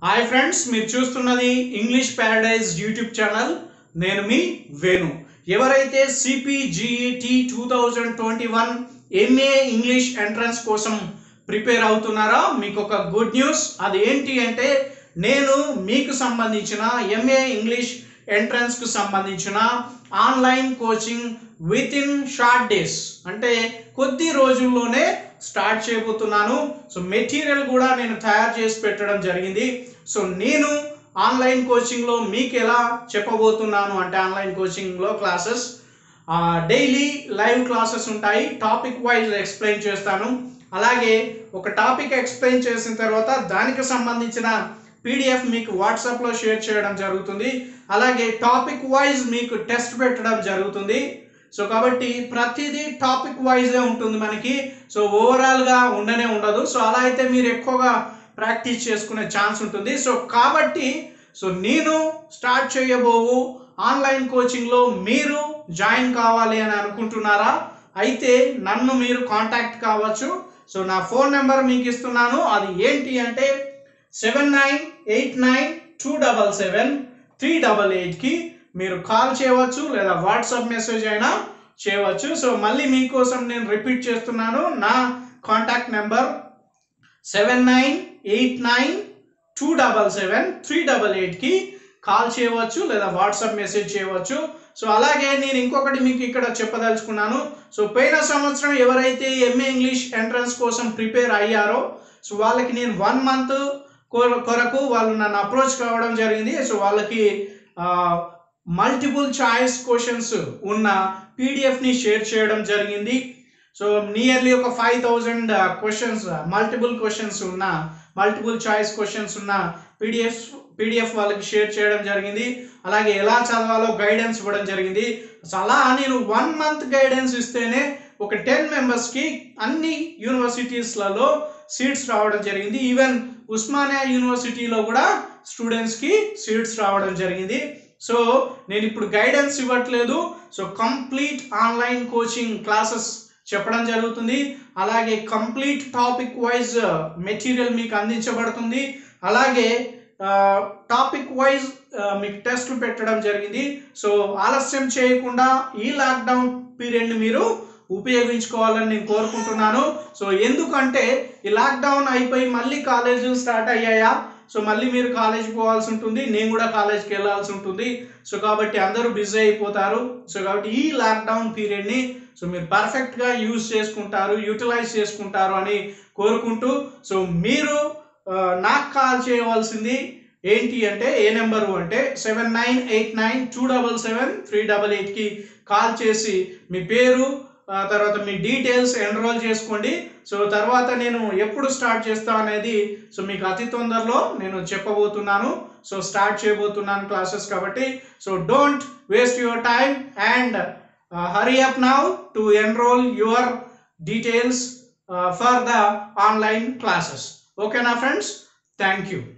hi friends మీరు చూస్తున్నది English Paradise YouTube channel నేను మీ వేణు ఎవరైతే CPGET two thousand twenty one MA English entrance కోసం ప్రిపేర్ అవుతున్నారో మీకు ఒక గుడ్ న్యూస్ అది ఏంటి అంటే నేను మీకు సంబంధించిన ఎంఏ ఇంగ్లీష్ ఎంట్రన్స్కు సంబంధించిన online coaching within short days అంటే కొద్ది రోజుల్లోనే స్టార్ట్ చేయబోతున్నాను సో మెటీరియల్ కూడా నేను తయారు చేసి పెట్టడం జరిగింది సో నేను ఆన్లైన్ కోచింగ్లో మీకు ఎలా చెప్పబోతున్నాను అంటే ఆన్లైన్ కోచింగ్లో క్లాసెస్ డైలీ లైవ్ క్లాసెస్ ఉంటాయి టాపిక్ వైజ్ ఎక్స్ప్లెయిన్ చేస్తాను అలాగే ఒక టాపిక్ ఎక్స్ప్లెయిన్ చేసిన తర్వాత దానికి సంబంధించిన పీడిఎఫ్ మీకు వాట్సాప్లో షేర్ చేయడం జరుగుతుంది అలాగే టాపిక్ వైజ్ మీకు టెస్ట్ పెట్టడం జరుగుతుంది సో కాబట్టి ప్రతిదీ టాపిక్ వైజే ఉంటుంది మనకి సో ఓవరాల్గా ఉండనే ఉండదు సో అలా అయితే మీరు ఎక్కువగా ప్రాక్టీస్ చేసుకునే ఛాన్స్ ఉంటుంది సో కాబట్టి సో నేను స్టార్ట్ చేయబోవు ఆన్లైన్ కోచింగ్లో మీరు జాయిన్ కావాలి అని అనుకుంటున్నారా అయితే నన్ను మీరు కాంటాక్ట్ కావచ్చు సో నా ఫోన్ నెంబర్ మీకు ఇస్తున్నాను అది ఏంటి అంటే seven nine eight nine two double seven three double ఎయిట్కి మీరు కాల్ చేయవచ్చు లేదా వాట్సాప్ మెసేజ్ అయినా చేయవచ్చు సో మళ్ళీ మీకోసం నేను రిపీట్ చేస్తున్నాను నా contact number seven nine eight nine two double seven three double ఎయిట్కి కాల్ చేయవచ్చు లేదా వాట్సాప్ మెసేజ్ చేయవచ్చు సో అలాగే నేను ఇంకొకటి మీకు ఇక్కడ చెప్పదలుచుకున్నాను సో పోయిన సంవత్సరం ఎవరైతే ఎంఏ ఇంగ్లీష్ ఎంట్రన్స్ కోసం ప్రిపేర్ అయ్యారో సో వాళ్ళకి నేను వన్ మంత్ కొరకు వాళ్ళు నన్ను అప్రోచ్ కావడం జరిగింది సో వాళ్ళకి మల్టిపుల్ చాయిస్ క్వశ్చన్స్ ఉన్న పీడిఎఫ్ని షేర్ చేయడం జరిగింది సో నియర్లీ ఒక five thousand questions multiple questions ఉన్న మల్టిపుల్ చాయిస్ క్వశ్చన్స్ ఉన్న పీడిఎఫ్ పీడిఎఫ్ వాళ్ళకి షేర్ చేయడం జరిగింది అలాగే ఎలా చదవాలో గైడెన్స్ ఇవ్వడం జరిగింది సో అలా నేను వన్ మంత్ గైడెన్స్ ఇస్తేనే ఒక టెన్ మెంబర్స్కి అన్ని యూనివర్సిటీస్లలో సీట్స్ రావడం జరిగింది ఈవెన్ ఉస్మానియా యూనివర్సిటీలో కూడా స్టూడెంట్స్కి సీట్స్ రావడం జరిగింది సో నేను ఇప్పుడు గైడెన్స్ ఇవ్వట్లేదు so complete online coaching classes చెప్పడం జరుగుతుంది అలాగే కంప్లీట్ టాపిక్ వైజ్ మెటీరియల్ మీకు అందించబడుతుంది అలాగే టాపిక్ వైజ్ మీకు టెస్ట్లు పెట్టడం జరిగింది సో ఆలస్యం చేయకుండా ఈ లాక్డౌన్ పీరియడ్ని మీరు ఉపయోగించుకోవాలని నేను కోరుకుంటున్నాను సో ఎందుకంటే ఈ లాక్డౌన్ అయిపోయి మళ్ళీ కాలేజీలు స్టార్ట్ అయ్యాయా సో మళ్ళీ మీరు కాలేజ్ పోవాల్సి ఉంటుంది నేను కూడా కాలేజ్కి వెళ్ళాల్సి ఉంటుంది సో కాబట్టి అందరూ బిజీ అయిపోతారు సో కాబట్టి ఈ లాక్డౌన్ పీరియడ్ని సో మీరు పర్ఫెక్ట్గా యూజ్ చేసుకుంటారు యూటిలైజ్ చేసుకుంటారు అని కోరుకుంటూ సో మీరు నాకు కాల్ చేయవలసింది ఏంటి అంటే ఏ నెంబరు అంటే seven nine eight nine two double seven three double ఎయిట్కి కాల్ చేసి మీ పేరు తర్వాత మీ డీటెయిల్స్ ఎన్రోల్ చేసుకోండి సో తర్వాత నేను ఎప్పుడు స్టార్ట్ చేస్తా అనేది సో మీకు అతి తొందరలో నేను చెప్పబోతున్నాను సో స్టార్ట్ చేయబోతున్నాను క్లాసెస్ కాబట్టి so don't waste your time and hurry up now to enroll your details for the online classes ఓకేనా ఫ్రెండ్స్ థ్యాంక్ యూ